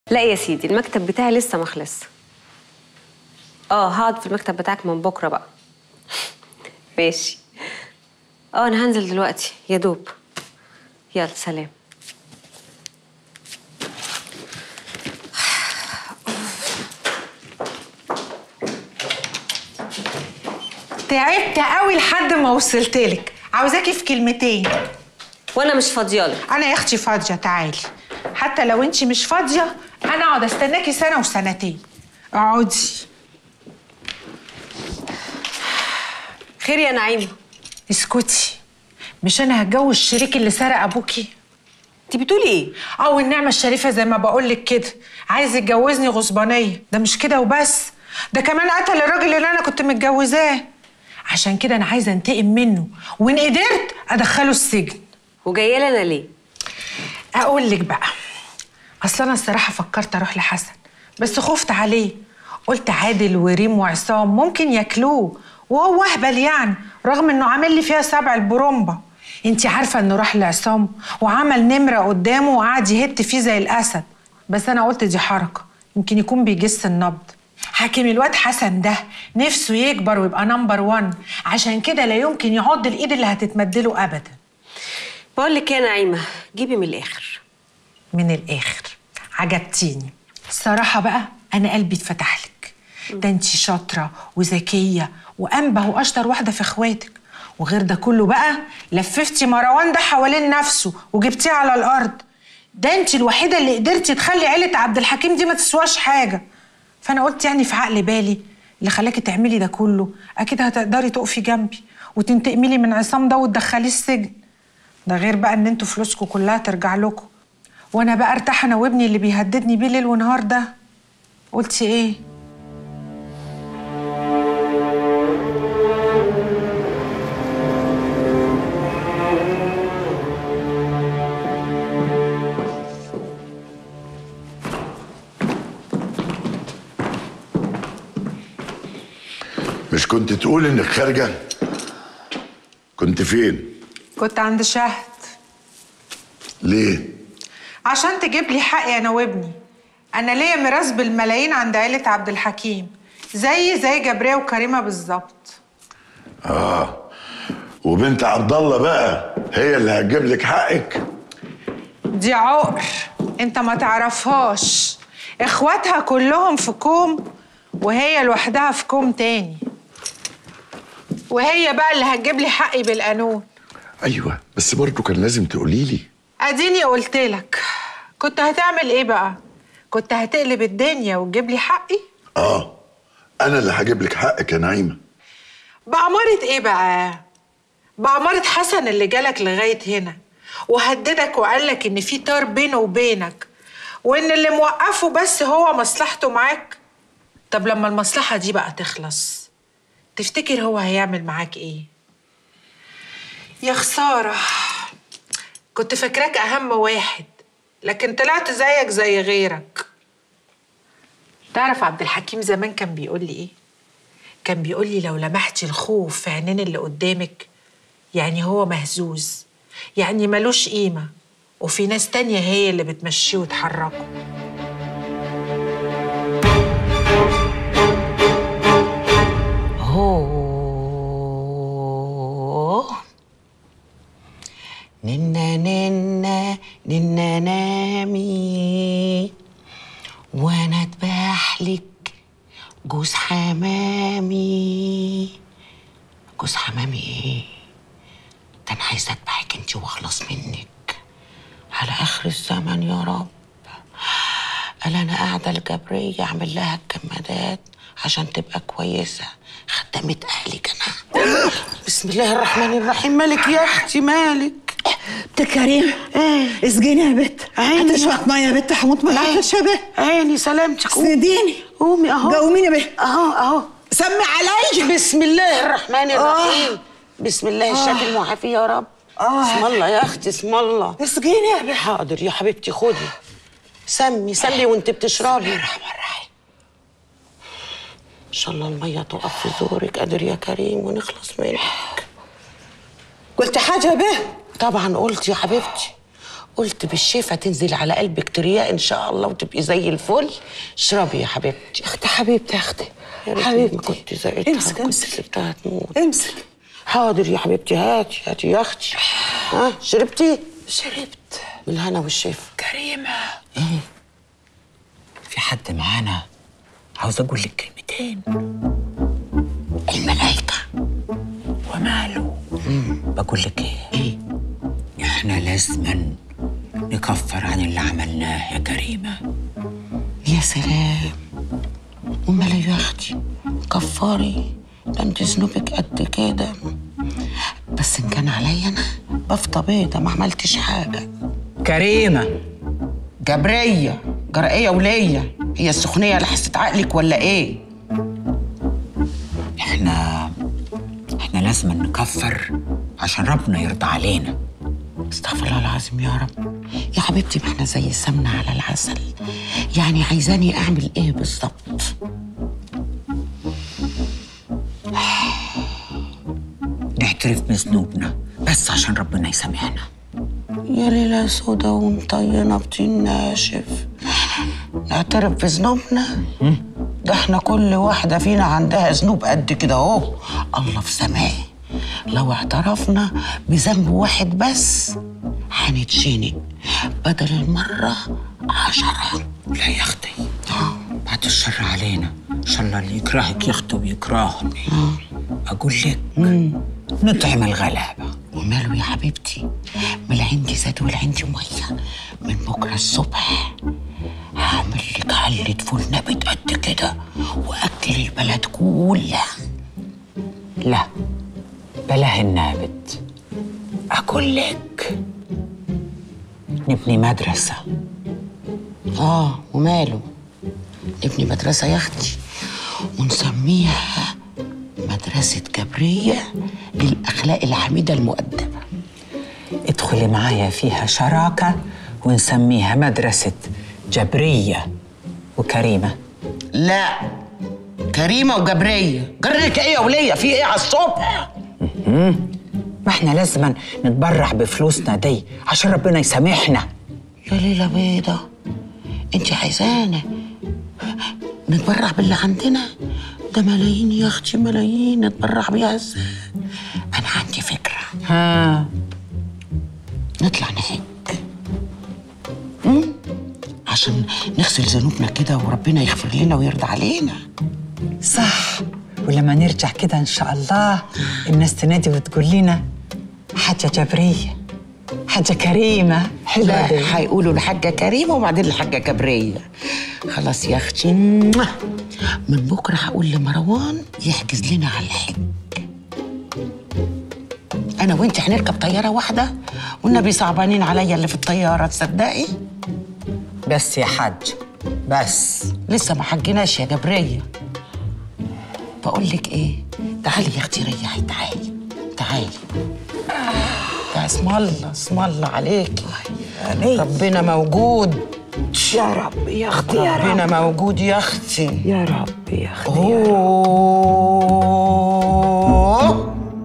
لا يا سيدي المكتب بتاعي لسه ما خلص اه هقعد في المكتب بتاعك من بكره بقى ماشي اه انا هنزل دلوقتي يا دوب يلا سلام تعبت قوي لحد ما وصلت لك عاوزاكي في كلمتين وانا مش فاضيالك انا يا اختي فاضيه تعالي حتى لو انت مش فاضيه انا اقعد استناكي سنه وسنتين اقعدي خير يا نعيمه اسكتي مش انا هتجوز الشريك اللي سرق ابوكي انت بتقولي ايه او النعمه الشريفه زي ما بقول لك كده عايز يتجوزني غصبانيه ده مش كده وبس ده كمان قتل الراجل اللي انا كنت متجوزاه عشان كده انا عايزه انتقم منه وان قدرت ادخله السجن وجايه لي انا ليه اقول لك بقى اصل انا الصراحه فكرت اروح لحسن بس خفت عليه قلت عادل وريم وعصام ممكن ياكلوه وهو اهبل يعني رغم انه عامل لي فيها سبع البرومبا انت عارفه انه راح لعصام وعمل نمره قدامه وقعد يهت فيه زي الاسد بس انا قلت دي حركه يمكن يكون بيجس النبض حاكم الواد حسن ده نفسه يكبر ويبقى نمبر وان عشان كده لا يمكن يعض الايد اللي هتتمدله ابدا بقول لك ايه يا نعيمه جيبي من الاخر من الاخر عجبتيني الصراحه بقى انا قلبي اتفتح لك ده انت شاطره وذكيه وانبه واشطر واحده في اخواتك وغير ده كله بقى لففتي مروان ده حوالين نفسه وجبتيه على الارض ده انت الوحيده اللي قدرتي تخلي عيله عبد الحكيم دي ما تسواش حاجه فانا قلت يعني في عقل بالي اللي خلاكي تعملي ده كله اكيد هتقدري تقفي جنبي وتنتقمي لي من عصام ده وتدخليه السجن ده غير بقى ان انتوا فلوسكم كلها ترجع لكم وانا بقى ارتاح انا وابني اللي بيهددني بيه ليل ونهار ده قلتي ايه مش كنت تقول انك خارجه كنت فين كنت عند شهد ليه عشان تجيب لي حقي انا وابني انا ليا ميراث بالملايين عند عيله عبد الحكيم زي زي جبريه وكريمه بالظبط اه وبنت عبد الله بقى هي اللي هتجيب لك حقك دي عقر انت ما تعرفهاش اخواتها كلهم في كوم وهي لوحدها في كوم تاني وهي بقى اللي هتجيب لي حقي بالقانون ايوه بس برضه كان لازم تقولي لي اديني قلت لك كنت هتعمل ايه بقى كنت هتقلب الدنيا وتجيب لي حقي اه انا اللي هجيب لك حقك يا نعيمه بأمارة ايه بقى بأمارة حسن اللي جالك لغاية هنا وهددك وقالك ان في طار بينه وبينك وان اللي موقفه بس هو مصلحته معاك طب لما المصلحة دي بقى تخلص تفتكر هو هيعمل معاك ايه يا خسارة كنت فاكراك أهم واحد لكن طلعت زيك زي غيرك تعرف عبد الحكيم زمان كان بيقول لي ايه كان بيقول لي لو لمحتي الخوف في عينين اللي قدامك يعني هو مهزوز يعني ملوش قيمة وفي ناس تانية هي اللي بتمشيه وتحركه هو ننا ننا ننا نامي وانا اذبح لك جوز حمامي جوز حمامي ايه ده انا عايزه اذبحك انت واخلص منك على اخر الزمن يا رب قال انا قاعده الجبريه اعمل لها الكمادات عشان تبقى كويسه خدمه اهلي انا بسم الله الرحمن الرحيم مالك يا اختي مالك بنت كريم ايه اسقيني يا بت عيني. هتشرب ميه يا بت حموت من العطش يا بت عيني سلامتك قومي. سنديني قومي اهو قوميني يا بت اهو اهو سمي علي بسم الله الرحمن الرحيم بسم الله الشافي المعافي يا رب آه. اسم الله يا اختي اسم الله اسقيني يا بت حاضر يا حبيبتي خدي سمي سمي وانت بتشربي الرحمن الرحيم ان شاء الله الميه تقف في زورك قادر يا كريم ونخلص منك قلت حاجه يا بت طبعا قلت يا حبيبتي قلت بالشفا تنزل على قلبك ترياء ان شاء الله وتبقي زي الفل اشربي يا حبيبتي اختي حبيبتي يا اختي يا ريتني حبيبتي ما كنت زقتها امسك كنت امسك سبتها تموت امسك حاضر يا حبيبتي هاتي هاتي يا اختي ها شربتي شربت بالهنا والشفا كريمة ايه في حد معانا عاوز اقول لك كلمتين الملايكه وماله بقول لك ايه ايه احنا لازما نكفر عن اللي عملناه يا كريمة يا سلام امال يا اختي كفاري ده انت ذنوبك قد كده بس ان كان عليا انا بفطى بيضه ما عملتش حاجه كريمة جبريه جرأيه وليه هي السخنيه لحست عقلك ولا ايه احنا احنا لازم نكفر عشان ربنا يرضى علينا استغفر الله العظيم يا رب يا حبيبتي ما احنا زي السمنه على العسل يعني عايزاني اعمل ايه بالظبط نعترف بذنوبنا بس عشان ربنا يسامحنا يا ليلة سودا ومطينة بطين ناشف نعترف بذنوبنا ده احنا كل واحدة فينا عندها ذنوب قد كده اهو الله في سماه لو اعترفنا بذنب واحد بس هنتشنق بدل المرة عشرة لا يا اختي بعد الشر علينا ان شاء الله اللي يكرهك يخطو ويكرهني اقول لك نطعم الغلابه وماله يا حبيبتي من العندي زاد والعندي مية من بكرة الصبح هعمل لك حلة فول نبت قد كده وأكل البلد كلها لا بلاه النابت اقول لك نبني مدرسه آه وماله نبني مدرسة يا أختي ونسميها مدرسة جبرية للأخلاق الحميدة المؤدبة ادخلي معايا فيها شراكه ونسميها مدرسه جبريه وكريمه لا كريمة وجبرية جرك إيه يا ولية في إيه على الصبح ما احنا لازم نتبرع بفلوسنا دي عشان ربنا يسامحنا يا ليلة بيضة انت عايزانا نتبرع باللي عندنا ده ملايين يا اختي ملايين نتبرع بيها ازاي انا عندي فكرة ها نطلع نحج أم؟ عشان نغسل ذنوبنا كده وربنا يغفر لنا ويرضى علينا صح ولما نرجع كده ان شاء الله الناس تنادي وتقول لنا حاجه جبريه حاجه كريمه حلوه لا دي هيقولوا الحاجة كريمة وبعدين الحاجة جبرية خلاص يا أختي من بكرة هقول لمروان يحجز لنا على الحج أنا وأنت هنركب طيارة واحدة والنبي صعبانين عليا اللي في الطيارة تصدقي بس يا حاج بس لسه ما حجناش يا جبرية بقول لك إيه تعالي يا أختي ريحي تعالي تعالي يا اسم الله اسم الله عليكي ربنا موجود يا رب يا اختي ربنا موجود يا اختي يا رب يا اختي اوه